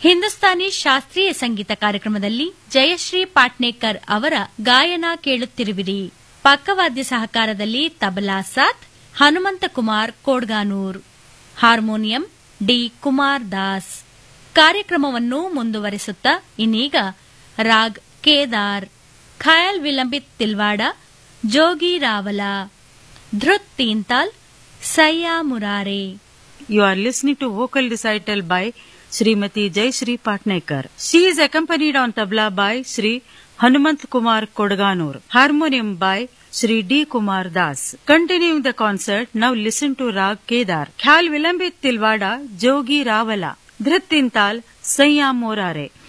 ಹಿಂದೂಸ್ತಾನಿ ಶಾಸ್ತ್ರೀಯ ಸಂಗೀತ ಕಾರ್ಯಕ್ರಮದಲ್ಲಿ ಜಯಶ್ರೀ ಪಾಟ್ನೇಕರ್ ಅವರ ಗಾಯನ ಕೇಳುತ್ತಿರುವಿರಿ ಪಕ್ಕವಾದ್ಯ ಸಹಕಾರದಲ್ಲಿ ತಬಲಾ ಸಾತ್ ಹನುಮಂತ ಕುಮಾರ್ ಕೋಡ್ಗಾನೂರ್ ಹಾರ್ಮೋನಿಯಂ ಡಿ ಕುಮಾರ್ ದಾಸ್ ಕಾರ್ಯಕ್ರಮವನ್ನು ಮುಂದುವರಿಸುತ್ತಾ ಇನ್ನೀಗ ರಾಗ್ ಕೇದಾರ್ ಖಯಾಲ್ ವಿಲಂಬಿತ್ ತಿಲ್ವಾಡ ಜೋಗಿ ರಾವಲ ಧೃತ್ ತೀಂತಾಲ್ ಸಯ್ಯಾ ಮುರಾರೆ You are listening to vocal recital by Srimati Jai Shri Patnaikar. She is accompanied on tabla by Sri Hanumant Kumar Kodganur, harmonium by Sri D. Kumar Das. Continuing the concert, now listen to Rag Kedar, Khyal Vilambit Tilwada, Jogi Ravala, Dhritintal, Sayyam Morare.